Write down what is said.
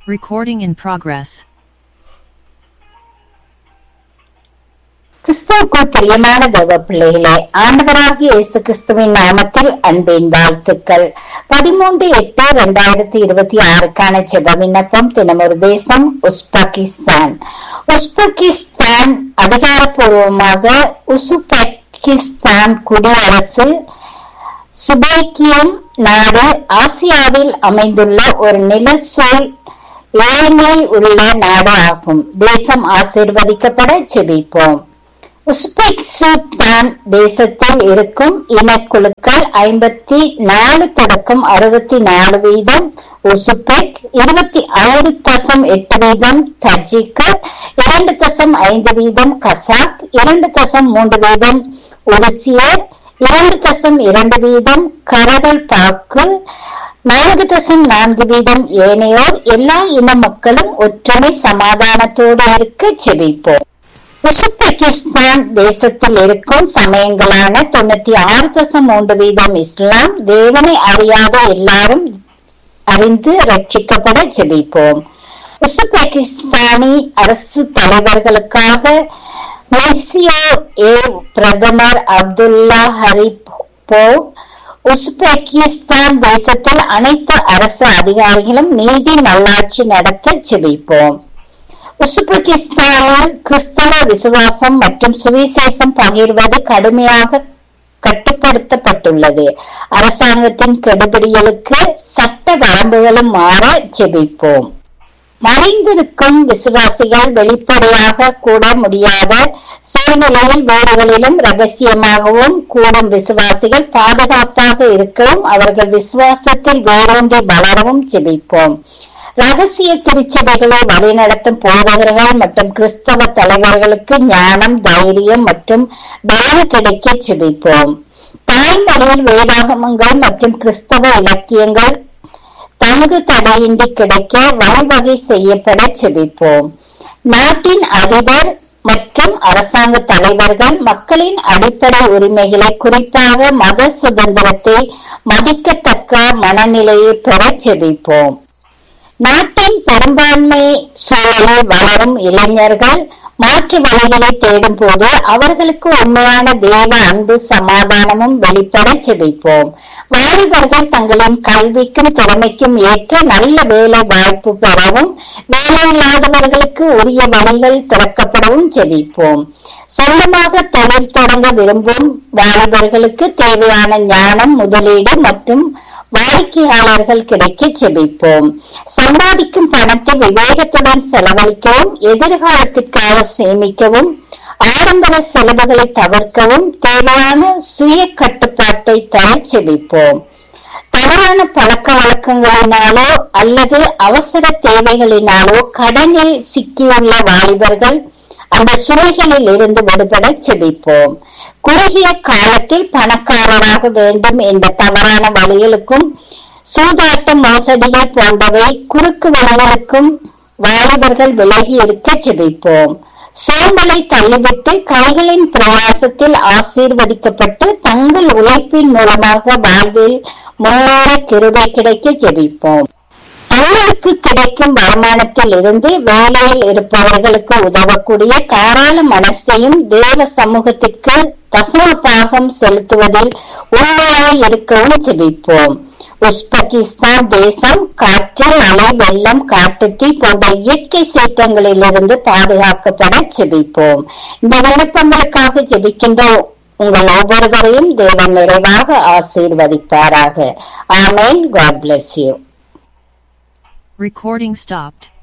Recording in progress. கிறிஸ்துவுக்குள் பிரியமான தேவ பிள்ளைகளே ஆண்டவராகிய இயேசு கிறிஸ்துவின் நாமத்தில் அன்பின் வாழ்த்துக்கள் பதிமூன்று எட்டு இரண்டாயிரத்தி இருபத்தி ஆறுக்கான ஜெப விண்ணப்பம் தினமொரு தேசம் உஸ்பெகிஸ்தான் உஸ்பெகிஸ்தான் அதிகாரப்பூர்வமாக உசுபெகிஸ்தான் குடியரசு சுபேக்கியம் நாடு ஆசியாவில் அமைந்துள்ள ஒரு நிலச்சூழ் ஏழ்மை உள்ள நாடு ஆகும் தேசம் ஆசீர்வதிக்கப்பட செபிப்போம் உஸ்பெகிஸ்தான் தேசத்தில் இருக்கும் இனக்குழுக்கள் ஐம்பத்தி நாலு தொடக்கம் அறுபத்தி நாலு வீதம் உசுபெக் இருபத்தி ஐந்து தசம் எட்டு வீதம் தஜிக்கு இரண்டு தசம் ஐந்து வீதம் கசாக் இரண்டு தசம் மூன்று வீதம் உருசியர் இரண்டு தசம் இரண்டு வீதம் கரகல் பாக்கு நான்கு தசம் நான்கு வீதம் ஏனையோர் எல்லா இன மக்களும் ஒற்றுமை சமாதானத்தோடு இருக்க செபிப்போம் உசுபெகிஸ்தான் தேசத்தில் இருக்கும் சமயங்களான தொண்ணூத்தி ஆறு தசம் மூன்று வீதம் இஸ்லாம் தேவனை அறியாத எல்லாரும் அறிந்து ரட்சிக்கப்பட ஜெபிப்போம் உசுபெகிஸ்தானி அரசு தலைவர்களுக்காக மெர்சியோ ஏ பிரதமர் அப்துல்லா ஹரிப்போ உஸ்பெகிஸ்தான் தேசத்தில் அனைத்து அரசு அதிகாரிகளும் நீதி நல்லாட்சி நடத்த ஜெபிப்போம் உஸ்பெகிஸ்தானில் கிறிஸ்தவ விசுவாசம் மற்றும் சுவிசேஷம் பகிர்வது கடுமையாக கட்டுப்படுத்தப்பட்டுள்ளது அரசாங்கத்தின் கெடுபிடிகளுக்கு சட்ட வரம்புகளும் மாற ஜெபிப்போம் மறைந்திருக்கும் விசுவாசிகள் வெளிப்படையாக கூட முடியாத சூழ்நிலையில் வீடுகளிலும் ரகசியமாகவும் கூடும் விசுவாசிகள் பாதுகாப்பாக இருக்கவும் அவர்கள் விசுவாசத்தில் வேரூன்றி வளரவும் ஜெபிப்போம் ரகசிய திருச்சபைகளை வழிநடத்தும் போதகர்கள் மற்றும் கிறிஸ்தவ தலைவர்களுக்கு ஞானம் தைரியம் மற்றும் பலம் கிடைக்க செபிப்போம் தாய்மொழியில் வேதாகமங்கள் மற்றும் கிறிஸ்தவ இலக்கியங்கள் தங்கு தடையின்றி கிடைக்க வழிவகை செய்யப்பட செபிப்போம் நாட்டின் அதிபர் மற்றும் அரசாங்க தலைவர்கள் மக்களின் அடிப்படை உரிமைகளை குறிப்பாக மத சுதந்திரத்தை மதிக்கத்தக்க மனநிலையை பெற செபிப்போம் நாட்டின் பெரும்பான்மை சூழலில் வளரும் இளைஞர்கள் மாற்று வழிகளை தேடும் போது அவர்களுக்கு உண்மையான தேவ அன்பு சமாதானமும் வெளிப்பட செபிப்போம் வாலிபர்கள் தங்களின் கல்விக்கும் திறமைக்கும் ஏற்ற நல்ல வேலை வாய்ப்பு பெறவும் வேலையில்லாதவர்களுக்கு உரிய வழிகள் திறக்கப்படவும் செபிப்போம் சொந்தமாக தொழில் தொடங்க விரும்பும் வாலிபர்களுக்கு தேவையான ஞானம் முதலீடு மற்றும் வாடிக்கையாளர்கள் கிடைக்க செபிப்போம் சம்பாதிக்கும் பணத்தை விவேகத்துடன் செலவழிக்கவும் எதிர்காலத்திற்காக சேமிக்கவும் ஆடம்பர செலவுகளை தவிர்க்கவும் தேவையான சுய கட்டுப்பாட்டை தர செபிப்போம் தவறான பழக்க வழக்கங்களினாலோ அல்லது அவசர தேவைகளினாலோ கடனில் சிக்கியுள்ள வாலிபர்கள் அந்த சுமைகளில் இருந்து விடுபட செபிப்போம் குறுகிய காலத்தில் பணக்காரராக வேண்டும் என்ற தவறான வழிகளுக்கும் சூதாட்ட மோசடிகள் போன்றவை குறுக்கு வழிகளுக்கும் வாலிபர்கள் விலகி இருக்க செபிப்போம் சோம்பலை தள்ளிவிட்டு கைகளின் பிரயாசத்தில் ஆசீர்வதிக்கப்பட்டு தங்கள் உழைப்பின் மூலமாக வாழ்வில் முன்னேற கிருபை கிடைக்க ஜெபிப்போம் தங்களுக்கு கிடைக்கும் வருமானத்தில் இருந்து வேலையில் இருப்பவர்களுக்கு உதவக்கூடிய தாராள மனசையும் தேவ சமூகத்திற்கு தசம பாகம் செலுத்துவதில் உண்மையாய் இருக்கவும் ஜெபிப்போம் உஸ்பெகிஸ்தான் தேசம் காற்று மழை வெள்ளம் காட்டுத்தீ போன்ற இயற்கை சீற்றங்களிலிருந்து பாதுகாக்கப்பட ஜெபிப்போம் இந்த விண்ணப்பங்களுக்காக ஜெபிக்கின்ற உங்கள் ஒவ்வொருவரையும் தேவன் நிறைவாக ஆசீர்வதிப்பாராக ஆமேன் God bless you Recording stopped.